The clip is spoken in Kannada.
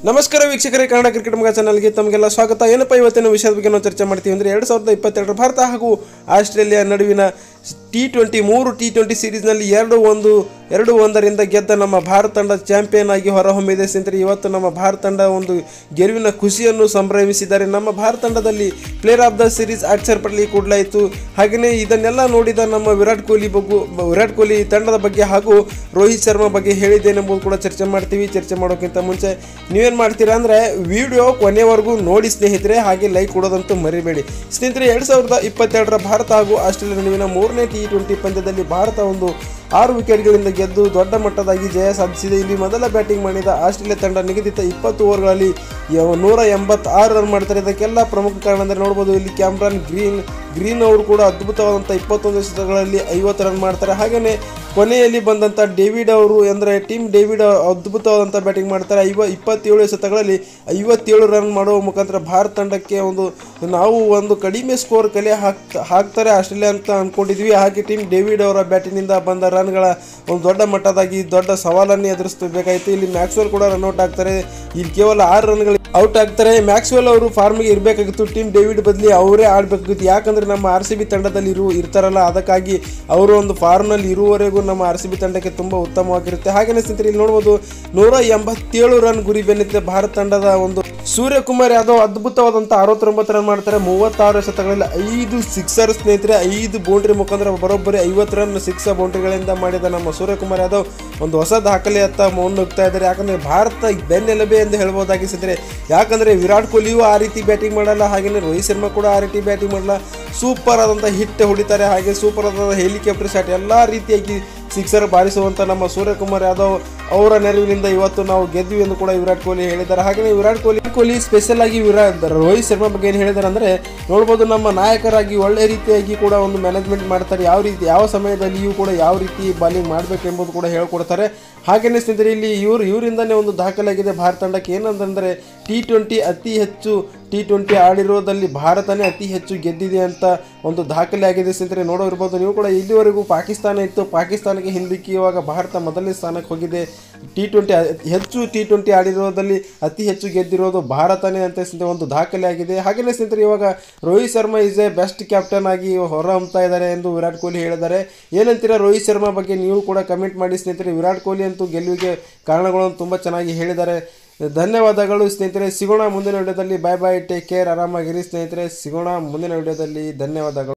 ನಮಸ್ಕಾರ ವೀಕ್ಷಕರೇ ಕನ್ನಡ ಕ್ರಿಕೆಟ್ ಮಗ ಚಾನಲ್ಗೆ ತಮಗೆಲ್ಲ ಸ್ವಾಗತ ಏನಪ್ಪ ಇವತ್ತಿನ ವಿಷಯದ ಬಗ್ಗೆ ನಾವು ಚರ್ಚೆ ಮಾಡ್ತೀವಿ ಅಂದರೆ ಎರಡು ಸಾವಿರದ ಇಪ್ಪತ್ತೆರಡರ ಭಾರತ ಹಾಗೂ ಆಸ್ಟ್ರೇಲಿಯಾ ನಡುವಿನ ಟಿ ಟ್ವೆಂಟಿ ಮೂರು ಟಿ ಟ್ವೆಂಟಿ ಸೀರೀಸ್ನಲ್ಲಿ ಎರಡು ಒಂದು ಎರಡು ಒಂದರಿಂದ ಗೆದ್ದ ನಮ್ಮ ಭಾರತ ತಂಡ ಚಾಂಪಿಯನ್ ಆಗಿ ಹೊರಹೊಮ್ಮಿದೆ ಸ್ನೇಹಿತರೆ ಇವತ್ತು ನಮ್ಮ ಭಾರತ ತಂಡ ಒಂದು ಗೆಲುವಿನ ಖುಷಿಯನ್ನು ಸಂಭ್ರಮಿಸಿದ್ದಾರೆ ನಮ್ಮ ಭಾರತ ತಂಡದಲ್ಲಿ player of the series Akshar ಪಟ್ಲಿ ಕೊಡಲಾಯಿತು ಹಾಗೆಯೇ ಇದನ್ನೆಲ್ಲ ನೋಡಿದ ನಮ್ಮ ವಿರಾಟ್ ಕೊಹ್ಲಿ ಬಗ್ಗೆ ವಿರಾಟ್ ಕೊಹ್ಲಿ ತಂಡದ ಬಗ್ಗೆ ಹಾಗೂ ರೋಹಿತ್ ಶರ್ಮಾ ಬಗ್ಗೆ ಹೇಳಿದ್ದೇನೆಂಬುದು ಕೂಡ ಚರ್ಚೆ ಮಾಡ್ತೀವಿ ಚರ್ಚೆ ಮಾಡೋಕ್ಕಿಂತ ಮುಂಚೆ ನೀವೇನು ಮಾಡ್ತೀರಾ ಅಂದರೆ ವಿಡಿಯೋ ಕೊನೆವರೆಗೂ ನೋಡಿ ಸ್ನೇಹಿತರೆ ಹಾಗೆ ಲೈಕ್ ಕೊಡೋದಂತೂ ಮರಿಬೇಡಿ ಸ್ನೇಹಿತರೆ ಎರಡು ಸಾವಿರದ ಇಪ್ಪತ್ತೆರಡರ ಭಾರತ ಹಾಗೂ ಆಸ್ಟ್ರೇಲಿಯಾ ನಡುವಿನ ಮೂರನೇ ಟಿ ಟ್ವೆಂಟಿ ಪಂದ್ಯದಲ್ಲಿ ಭಾರತ ಒಂದು ಆರು ವಿಕೆಟ್ಗಳಿಂದ ಗೆದ್ದು ದೊಡ್ಡ ಮಟ್ಟದಾಗಿ ಜಯ ಸಾಧಿಸಿದೆ ಇಲ್ಲಿ ಮೊದಲ ಬ್ಯಾಟಿಂಗ್ ಮಾಡಿದ ಆಸ್ಟ್ರೇಲಿಯಾ ತಂಡ ನಿಗದಿತ ಇಪ್ಪತ್ತು ಓವರ್ಗಳಲ್ಲಿ ಯ- ನೂರ ಎಂಬತ್ತಾರು ರನ್ ಮಾಡ್ತಾರೆ ಇದಕ್ಕೆಲ್ಲ ಪ್ರಮುಖ ಕಾರಣ ಅಂದರೆ ನೋಡ್ಬೋದು ಇಲ್ಲಿ ಕ್ಯಾಮ್ರಾನ್ ಗ್ರೀನ್ ಗ್ರೀನ್ ಅವರು ಕೂಡ ಅದ್ಭುತವಾದಂಥ ಇಪ್ಪತ್ತೊಂದು ಎಸೆತಗಳಲ್ಲಿ ಐವತ್ತು ರನ್ ಮಾಡ್ತಾರೆ ಹಾಗೆಯೇ ಕೊನೆಯಲ್ಲಿ ಬಂದಂಥ ಡೇವಿಡ್ ಅವರು ಅಂದರೆ ಟೀಮ್ ಡೇವಿಡ್ ಅದ್ಭುತವಾದಂಥ ಬ್ಯಾಟಿಂಗ್ ಮಾಡ್ತಾರೆ ಐವ ಇಪ್ಪತ್ತೇಳು ಎಸೆತಗಳಲ್ಲಿ ಐವತ್ತೇಳು ರನ್ ಮಾಡುವ ಮುಖಾಂತರ ಭಾರತ ತಂಡಕ್ಕೆ ಒಂದು ನಾವು ಒಂದು ಕಡಿಮೆ ಸ್ಕೋರ್ ಕಲೆ ಹಾಕ್ ಹಾಕ್ತಾರೆ ಆಸ್ಟ್ರೇಲಿಯಾ ಅಂತ ಅಂದ್ಕೊಂಡಿದ್ವಿ ಹಾಗೆ ಟೀಮ್ ಡೇವಿಡ್ ಅವರ ಬ್ಯಾಟಿನಿಂದ ಬಂದ ರನ್ಗಳ ಒಂದು ದೊಡ್ಡ ಮಟ್ಟದಾಗಿ ದೊಡ್ಡ ಸವಾಲನ್ನು ಎದುರಿಸಬೇಕಾಯಿತು ಇಲ್ಲಿ ಮ್ಯಾಕ್ಸ್ವೆಲ್ ಕೂಡ ರನ್ಔಟ್ ಆಗ್ತಾರೆ ಇಲ್ಲಿ ಕೇವಲ ಆರು ರನ್ಗಳು ಔಟ್ ಆಗ್ತಾರೆ ಮ್ಯಾಕ್ಸ್ವೆಲ್ ಅವರು ಫಾರ್ಮ್ಗೆ ಇರಬೇಕಾಗಿತ್ತು ಟೀಮ್ ಡೇವಿಡ್ ಬದಲಿ ಅವರೇ ಆಡಬೇಕಾಗಿತ್ತು ಯಾಕಂದ್ರೆ ನಮ್ಮ ಆರ್ ಸಿ ಬಿ ತಂಡದಲ್ಲಿ ಇರು ಇರ್ತಾರಲ್ಲ ಅದಕ್ಕಾಗಿ ಅವರು ಒಂದು ಫಾರ್ಮ್ನಲ್ಲಿ ಇರುವವರೆಗೂ ನಮ್ಮ ಆರ್ ಸಿ ಬಿ ತಂಡಕ್ಕೆ ತುಂಬ ಉತ್ತಮವಾಗಿರುತ್ತೆ ಹಾಗೆಯೇ ಸ್ನೇಹಿತರೆ ಇಲ್ಲಿ ನೋಡ್ಬೋದು ನೂರ ಎಂಬತ್ತೇಳು ರನ್ ಗುರಿ ಬೆನ್ನಿದೆ ಭಾರತ ತಂಡದ ಒಂದು ಸೂರ್ಯಕುಮಾರ್ ಯಾದವ್ ಅದ್ಭುತವಾದಂಥ ಅರವತ್ತೊಂಬತ್ತು ರನ್ ಮಾಡ್ತಾರೆ ಮೂವತ್ತಾರು ಎಸೆತಗಳಲ್ಲಿ ಐದು ಸಿಕ್ಸರ್ ಸ್ನೇಹಿತರೆ ಐದು ಬೌಂಡ್ರಿ ಮುಖಾಂತರ ಬರೋಬ್ಬರಿ ಐವತ್ತು ರನ್ ಸಿಕ್ಸ್ ಬೌಂಡ್ರಿಗಳಿಂದ ಮಾಡಿದ ನಮ್ಮ ಸೂರ್ಯಕುಮಾರ್ ಯಾದವ್ ಒಂದು ಹೊಸ ದಾಖಲೆಯತ್ತ ಮುನ್ನುಗ್ತಾ ಇದ್ದಾರೆ ಯಾಕಂದರೆ ಭಾರತ ಬೆನ್ನೆಲುಬೆ ಎಂದು ಹೇಳ್ಬೋದಾಗಿ ಸ್ನೇಹಿತರೆ ಯಾಕಂದರೆ ವಿರಾಟ್ ಕೊಹ್ಲಿಯೂ ಆ ರೀತಿ ಬ್ಯಾಟಿಂಗ್ ಮಾಡಲ್ಲ ಹಾಗೆಯೇ ರೋಹಿತ್ ಶರ್ಮಾ ಕೂಡ ಆ ರೀತಿ ಬ್ಯಾಟಿಂಗ್ ಮಾಡಲ್ಲ ಸೂಪರ್ ಆದಂಥ ಹಿಟ್ ಹೊಡಿತಾರೆ ಹಾಗೆ ಸೂಪರ್ ಆದಂಥ ಹೆಲಿಕಾಪ್ಟರ್ ಶಾಟ್ ಎಲ್ಲ ರೀತಿಯಾಗಿ ಸಿಕ್ಸರ್ ಬಾರಿಸುವಂಥ ನಮ್ಮ ಸೂರ್ಯಕುಮಾರ್ ಯಾದವ್ ಅವರ ನೆರವಿನಿಂದ ಇವತ್ತು ನಾವು ಗೆದ್ವಿ ಎಂದು ಕೂಡ ವಿರಾಟ್ ಕೊಹ್ಲಿ ಹೇಳಿದ್ದಾರೆ ಹಾಗೆಯೇ ವಿರಾಟ್ ಕೊಹ್ಲಿ ಕೊಹ್ಲಿ ಸ್ಪೆಷಲ್ ಆಗಿ ವಿರಾಟ್ ರೋಹಿತ್ ಶರ್ಮಾ ಬಗ್ಗೆ ಏನು ಹೇಳಿದ್ದಾರೆ ಅಂದರೆ ನೋಡ್ಬೋದು ನಮ್ಮ ನಾಯಕರಾಗಿ ಒಳ್ಳೆ ರೀತಿಯಾಗಿ ಕೂಡ ಒಂದು ಮ್ಯಾನೇಜ್ಮೆಂಟ್ ಮಾಡ್ತಾರೆ ಯಾವ ರೀತಿ ಯಾವ ಸಮಯದಲ್ಲಿಯೂ ಕೂಡ ಯಾವ ರೀತಿ ಬಾಲಿಂಗ್ ಮಾಡಬೇಕು ಎಂಬುದು ಕೂಡ ಹೇಳ್ಕೊಡ್ತಾರೆ ಹಾಗೆಯೇ ಸ್ನೇಹಿತರೆ ಇಲ್ಲಿ ಇವರು ಇವರಿಂದನೇ ಒಂದು ದಾಖಲಾಗಿದೆ ಭಾರತ ತಂಡಕ್ಕೆ ಏನಂತಂದರೆ ಟಿ ಟ್ವೆಂಟಿ ಅತಿ ಹೆಚ್ಚು ಟಿ ಟ್ವೆಂಟಿ ಆಡಿರೋದಲ್ಲಿ ಭಾರತನೇ ಅತಿ ಹೆಚ್ಚು ಗೆದ್ದಿದೆ ಅಂತ ಒಂದು ದಾಖಲೆ ಆಗಿದೆ ಸ್ನೇಹಿತರೆ ನೋಡೋರ್ಬೋದು ನೀವು ಕೂಡ ಇಲ್ಲಿವರೆಗೂ ಪಾಕಿಸ್ತಾನ ಇತ್ತು ಪಾಕಿಸ್ತಾನಕ್ಕೆ ಹಿಂದಿಕ್ಕಿ ಇವಾಗ ಭಾರತ ಮೊದಲನೇ ಸ್ಥಾನಕ್ಕೆ ಹೋಗಿದೆ ಟಿ ಟ್ವೆಂಟಿ ಹೆಚ್ಚು ಟಿ ಟ್ವೆಂಟಿ ಆಡಿರೋದಲ್ಲಿ ಅತಿ ಹೆಚ್ಚು ಗೆದ್ದಿರೋದು ಭಾರತನೇ ಅಂತ ಸ್ನೇಹಿತರೆ ಒಂದು ದಾಖಲೆ ಆಗಿದೆ ಹಾಗೆಯೇ ಸ್ನೇಹಿತರೆ ಇವಾಗ Rohit Sharma is a best captain ಆಗಿ ಹೊರಹೊಮ್ತಾ ಇದ್ದಾರೆ ಎಂದು ವಿರಾಟ್ ಕೊಹ್ಲಿ ಹೇಳಿದ್ದಾರೆ ಏನಂತೀರಾ ರೋಹಿತ್ ಶರ್ಮಾ ಬಗ್ಗೆ ನೀವು ಕೂಡ ಕಮೆಂಟ್ ಮಾಡಿ ಸ್ನೇಹಿತರೆ ವಿರಾಟ್ ಕೊಹ್ಲಿ ಅಂತೂ ಗೆಲುವಿಗೆ ಕಾರಣಗಳನ್ನು ತುಂಬ ಚೆನ್ನಾಗಿ ಹೇಳಿದ್ದಾರೆ ಧನ್ಯವಾದಗಳು ಸ್ನೇಹಿತರೆ ಸಿಗೋಣ ಮುಂದಿನ ವಿಡಿಯೋದಲ್ಲಿ ಬಾಯ್ ಬಾಯ್ ಟೇಕ್ ಕೇರ್ ಆರಾಮಾಗಿರಿ ಸ್ನೇಹಿತರೆ ಸಿಗೋಣ ಮುಂದಿನ ವಿಡಿಯೋದಲ್ಲಿ ಧನ್ಯವಾದಗಳು